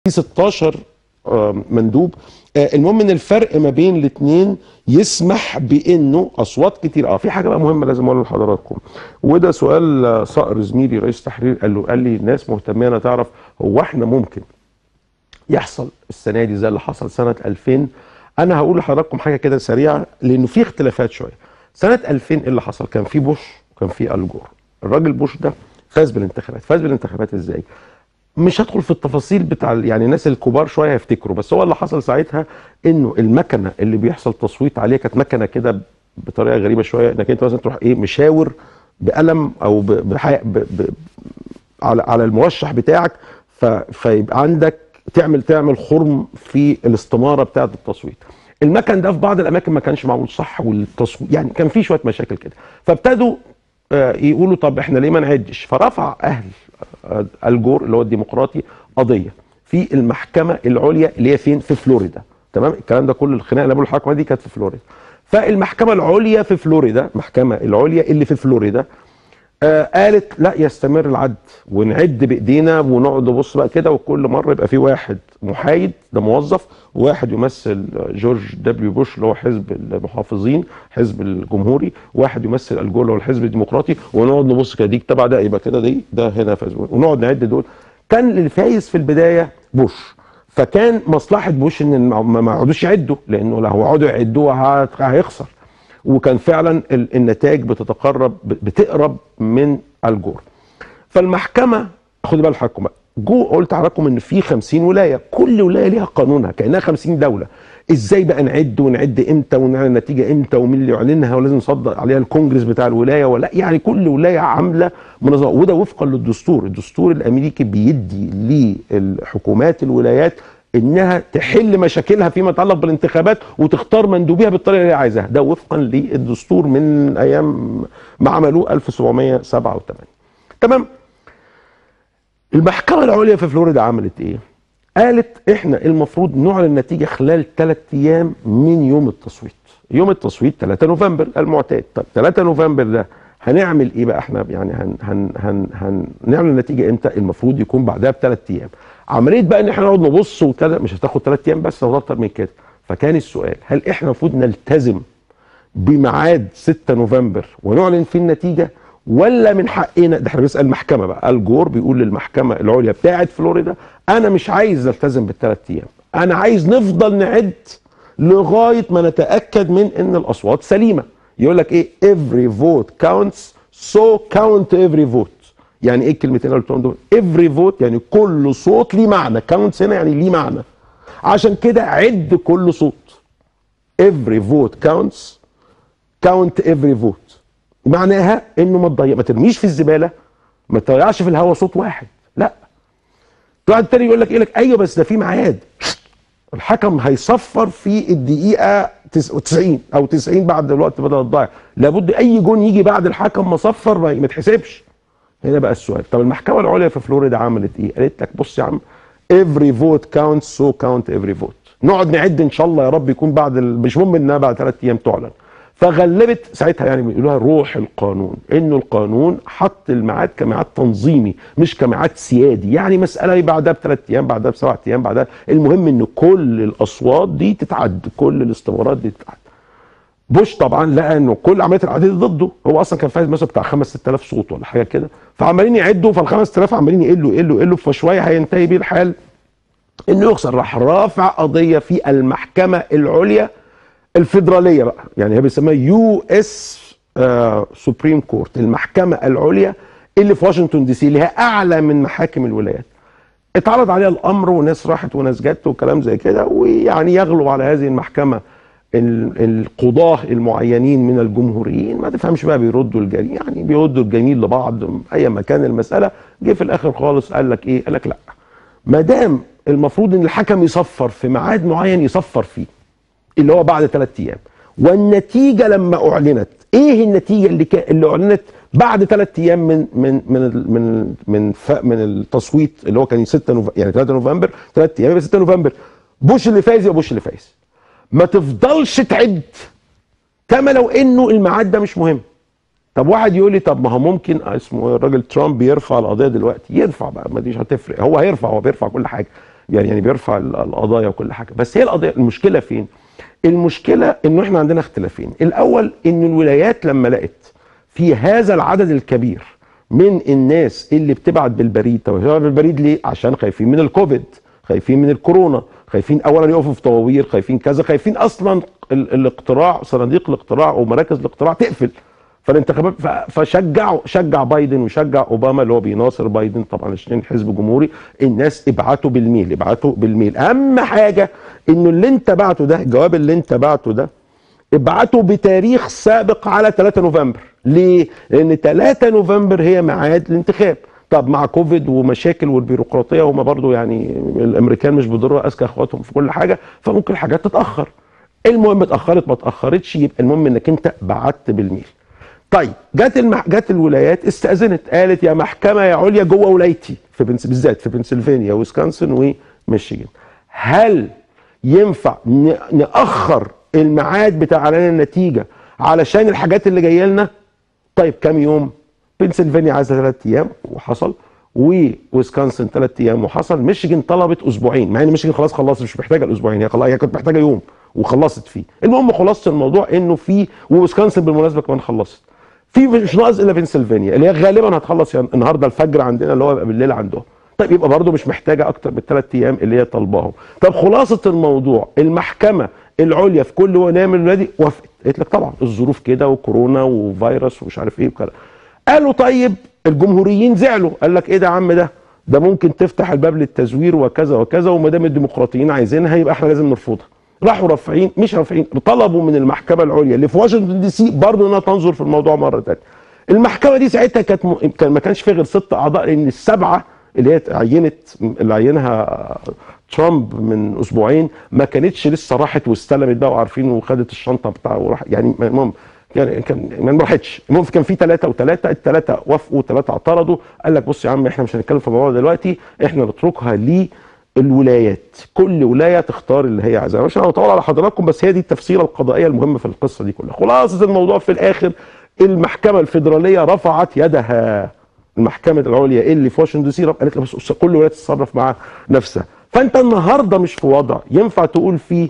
في 16 آه، مندوب آه، المهم ان الفرق ما بين الاثنين يسمح بانه اصوات كتير اه في حاجه بقى مهمه لازم اقولها لحضراتكم وده سؤال آه، صقر زميلي رئيس تحرير قال له قال لي الناس مهتمه انها تعرف هو احنا ممكن يحصل السنه دي زي اللي حصل سنه 2000 انا هقول لحضراتكم حاجه كده سريعه لانه في اختلافات شويه سنه 2000 ايه اللي حصل كان في بوش وكان في الجور الراجل بوش ده فاز بالانتخابات فاز بالانتخابات ازاي مش هدخل في التفاصيل بتاع يعني الناس الكبار شويه هيفتكروا بس هو اللي حصل ساعتها انه المكنه اللي بيحصل تصويت عليها كانت مكنه كده بطريقه غريبه شويه انك انت مثلا تروح ايه مشاور بقلم او ب... بحي... ب... ب... على على المرشح بتاعك ف... فيبقى عندك تعمل تعمل خرم في الاستماره بتاعه التصويت المكن ده في بعض الاماكن ما كانش معمول صح والتصويت يعني كان في شويه مشاكل كده فابتدوا آه، يقولوا طب احنا ليه ما نعدش فرفع اهل آه، الجور اللي هو الديمقراطي قضيه في المحكمه العليا اللي هي فين في فلوريدا تمام الكلام ده كل الخناقه اللي بقول الحكمه دي كانت في فلوريدا فالمحكمه العليا في فلوريدا المحكمه العليا اللي في فلوريدا آه قالت لا يستمر العد ونعد بايدينا ونقعد نبص بقى كده وكل مره يبقى في واحد محايد ده موظف وواحد يمثل جورج دبليو بوش اللي هو حزب المحافظين حزب الجمهوري واحد يمثل الجول اللي هو الحزب الديمقراطي ونقعد نبص كده دي تبع ده يبقى كده دي ده هنا فاز ونقعد نعد دول كان اللي فايز في البدايه بوش فكان مصلحه بوش ان ما ما يقعدوش يعدوا لانه لو قعدوا يعدوا هت- هيخسر وكان فعلا ال- النتائج بتتقرب بتقرب من الجور فالمحكمه خدوا بال حضراتكم بقى جو قلت لحضراتكم ان في 50 ولايه كل ولايه ليها قانونها كانها 50 دوله ازاي بقى نعد ونعد امتى ونعلن النتيجه امتى ومين اللي يعلنها ولازم نصدق عليها الكونجرس بتاع الولايه ولا يعني كل ولايه عامله منظمه وده وفقا للدستور الدستور الامريكي بيدي للحكومات الولايات انها تحل مشاكلها فيما يتعلق بالانتخابات وتختار مندوبيها بالطريقه اللي هي عايزاها ده وفقا للدستور من ايام ما عملوه 1787 تمام المحكمة العليا في فلوريدا عملت ايه؟ قالت احنا المفروض نعلن النتيجة خلال ثلاث ايام من يوم التصويت. يوم التصويت 3 نوفمبر المعتاد، طب 3 نوفمبر ده هنعمل ايه بقى احنا يعني هن هن هن هن نعلن النتيجة امتى؟ المفروض يكون بعدها بثلاث ايام. عملية بقى ان احنا نقعد نبص وكده مش هتاخد ثلاث ايام بس هتاخد اكتر من كده. فكان السؤال هل احنا المفروض نلتزم بميعاد 6 نوفمبر ونعلن فيه النتيجه ولا من حقنا ده احنا بنسال المحكمه بقى الجور بيقول للمحكمه العليا بتاعه فلوريدا انا مش عايز التزم بالثلاث ايام انا عايز نفضل نعد لغايه ما نتاكد من ان الاصوات سليمه يقول لك ايه every vote counts so count every vote يعني ايه الكلمتين اللي قلتهم دول every vote يعني كل صوت ليه معنى counts هنا يعني ليه معنى عشان كده عد كل صوت every vote counts count every vote معناها انه ما تضيع ما ترميش في الزباله ما تضيعش في الهواء صوت واحد لا واحد تاني يقول لك ايه لك ايوه بس ده في ميعاد الحكم هيصفر في الدقيقه 90 او 90 بعد الوقت بدل الضايع لابد اي جون يجي بعد الحكم ما صفر ما ما يتحسبش هنا بقى السؤال طب المحكمه العليا في فلوريدا عملت ايه قالت لك بص يا عم every vote counts so count every vote نقعد نعد ان شاء الله يا رب يكون بعد ال... مش مهم انها بعد ثلاث ايام تعلن فغلبت ساعتها يعني بيقولوها روح القانون انه القانون حط الميعاد كميعاد تنظيمي مش كميعاد سيادي يعني مساله بعدها بثلاث ايام بعدها بسبع ايام بعدها المهم ان كل الاصوات دي تتعد كل الاستمارات دي تتعد بوش طبعا لقى انه كل عمليه العديد ضده هو اصلا كان فايز مثلا بتاع 5 6000 صوت ولا حاجه كده فعمالين يعدوا فال 5000 عمالين يقلوا يقلوا يقلوا فشويه هينتهي بيه الحال انه يخسر راح رافع قضيه في المحكمه العليا الفيدراليه بقى يعني هي بيسموها يو اس سوبريم كورت المحكمه العليا اللي في واشنطن دي سي اللي هي اعلى من محاكم الولايات اتعرض عليها الامر وناس راحت وناس جت وكلام زي كده ويعني يغلب على هذه المحكمه ال- القضاه المعينين من الجمهوريين ما تفهمش بقى بيردوا الجميل يعني بيردوا الجميل لبعض اي مكان المساله جه في الاخر خالص قال لك ايه قال لك لا ما دام المفروض ان الحكم يصفر في ميعاد معين يصفر فيه اللي هو بعد ثلاث ايام والنتيجه لما اعلنت ايه النتيجه اللي كا اللي اعلنت بعد ثلاث ايام من من من ال- من من ف من التصويت اللي هو كان 6 نوفمبر يعني 3 نوفمبر ثلاث ايام يبقى 6 نوفمبر بوش اللي فايز يبقى بوش اللي فايز ما تفضلش تعد كما لو انه الميعاد ده مش مهم طب واحد يقول لي طب ما هو ممكن اسمه إيه الراجل ترامب يرفع القضيه دلوقتي يرفع بقى ما ديش هتفرق هو هيرفع هو بيرفع كل حاجه يعني يعني بيرفع ال- القضايا وكل حاجه بس هي القضيه المشكله فين المشكله انه احنا عندنا اختلافين الاول ان الولايات لما لقت في هذا العدد الكبير من الناس اللي بتبعت بالبريد طب بتبعت بالبريد ليه عشان خايفين من الكوفيد خايفين من الكورونا خايفين اولا يقفوا في طوابير خايفين كذا خايفين اصلا ال- الاقتراع صناديق الاقتراع ومراكز الاقتراع تقفل فالانتخابات ف- فشجعوا شجع بايدن وشجع اوباما اللي هو بيناصر بايدن طبعا عشان حزب جمهوري الناس ابعتوا بالميل ابعتوا بالميل اهم حاجه انه اللي انت بعته ده الجواب اللي انت بعته ده ابعته بتاريخ سابق على 3 نوفمبر ليه لان 3 نوفمبر هي ميعاد الانتخاب طب مع كوفيد ومشاكل والبيروقراطيه هم برضو يعني الامريكان مش بيضروا اذكى اخواتهم في كل حاجه فممكن الحاجات تتاخر المهم اتاخرت ما اتاخرتش يبقى المهم انك انت بعت بالميل طيب جت المح... جت الولايات استاذنت قالت يا محكمه يا عليا جوه ولايتي في بنس... بالذات في بنسلفانيا ويسكونسن وميشيغان هل ينفع ن... ناخر الميعاد بتاع اعلان النتيجه علشان الحاجات اللي جايه لنا طيب كام يوم بنسلفانيا عايزه ثلاث ايام وحصل وويسكونسن ثلاث ايام وحصل ميشيغان طلبت اسبوعين مع ان ميشيغان خلاص خلصت مش محتاجه الاسبوعين هي خلاص هي كانت محتاجه يوم وخلصت فيه المهم خلاصه الموضوع انه في وويسكونسن بالمناسبه كمان خلصت في مش ناقص الا بنسلفانيا اللي هي غالبا هتخلص يعني النهارده الفجر عندنا اللي هو يبقى بالليل عندهم طيب يبقى برضه مش محتاجه اكتر من ثلاث ايام اللي هي طالباهم طب خلاصه الموضوع المحكمه العليا في كل ولايه من الولايات دي وافقت قالت لك طبعا الظروف كده وكورونا وفيروس ومش عارف ايه وكده قالوا طيب الجمهوريين زعلوا قال لك ايه ده يا عم ده ده ممكن تفتح الباب للتزوير وكذا وكذا وما دام الديمقراطيين عايزينها يبقى احنا لازم نرفضها راحوا رافعين مش رافعين طلبوا من المحكمه العليا اللي في واشنطن دي سي برضه انها تنظر في الموضوع مره ثانيه المحكمه دي ساعتها كانت م... كان ما كانش فيها غير ست اعضاء لان السبعه اللي هي عينت اللي عينها ترامب من اسبوعين ما كانتش لسه راحت واستلمت بقى وعارفين وخدت الشنطه بتاعه وراح يعني المهم يعني كان ما راحتش المهم كان في ثلاثه وثلاثه الثلاثه وافقوا ثلاثه اعترضوا قال لك بص يا عم احنا مش هنتكلم في الموضوع دلوقتي احنا نتركها للولايات كل ولايه تختار اللي هي عايزاه مش هطول على حضراتكم بس هي دي التفصيله القضائيه المهمه في القصه دي كلها خلاصه الموضوع في الاخر المحكمه الفيدراليه رفعت يدها المحكمه العليا اللي في واشنطن دي سي قالت لك بس كل ولايه تتصرف مع نفسها فانت النهارده مش في وضع ينفع تقول فيه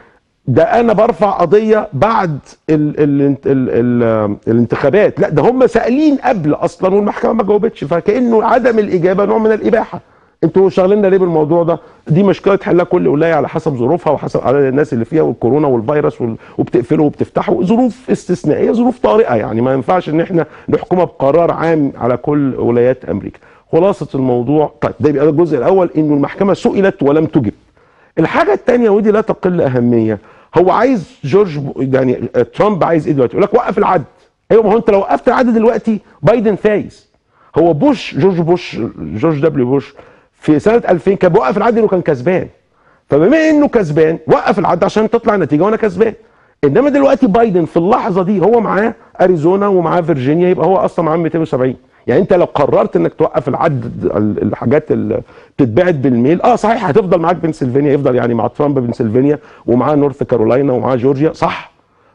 ده انا برفع قضيه بعد ال ال ال ال الانتخابات لا ده هم سائلين قبل اصلا والمحكمه ما جاوبتش فكانه عدم الاجابه نوع من الاباحه انتوا شغالين ليه بالموضوع ده دي مشكله تحلها كل ولايه على حسب ظروفها وحسب عدد الناس اللي فيها والكورونا والفيروس وال... وبتقفله وبتفتحه ظروف استثنائيه ظروف طارئه يعني ما ينفعش ان احنا نحكمها بقرار عام على كل ولايات امريكا خلاصه الموضوع طيب ده يبقى الجزء الاول انه المحكمه سئلت ولم تجب الحاجه الثانيه ودي لا تقل اهميه هو عايز جورج يعني ترامب عايز ايه دلوقتي يقول لك وقف العد ايوه ما هو انت لو وقفت العد دلوقتي بايدن فايز هو بوش جورج بوش جورج دبليو بوش في سنه 2000 كان بيوقف العد انه كان كسبان فبما انه كسبان وقف العد عشان تطلع النتيجه وانا كسبان انما دلوقتي بايدن في اللحظه دي هو معاه اريزونا ومعاه فيرجينيا يبقى هو اصلا معاه 270 يعني انت لو قررت انك توقف العد الحاجات اللي بتتبعت بالميل اه صحيح هتفضل معاك بنسلفانيا يفضل يعني مع ترامب بنسلفانيا ومعاه نورث كارولاينا ومعاه جورجيا صح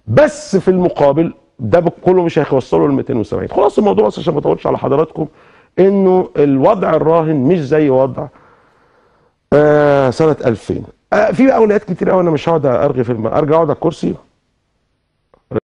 بس في المقابل ده كله مش هيوصله ل 270 خلاص الموضوع بس عشان ما اطولش على حضراتكم انه الوضع الراهن مش زي وضع آه سنه 2000 آه في اولويات كتير قوي انا مش هقعد ارغي في الم... ارجع اقعد على الكرسي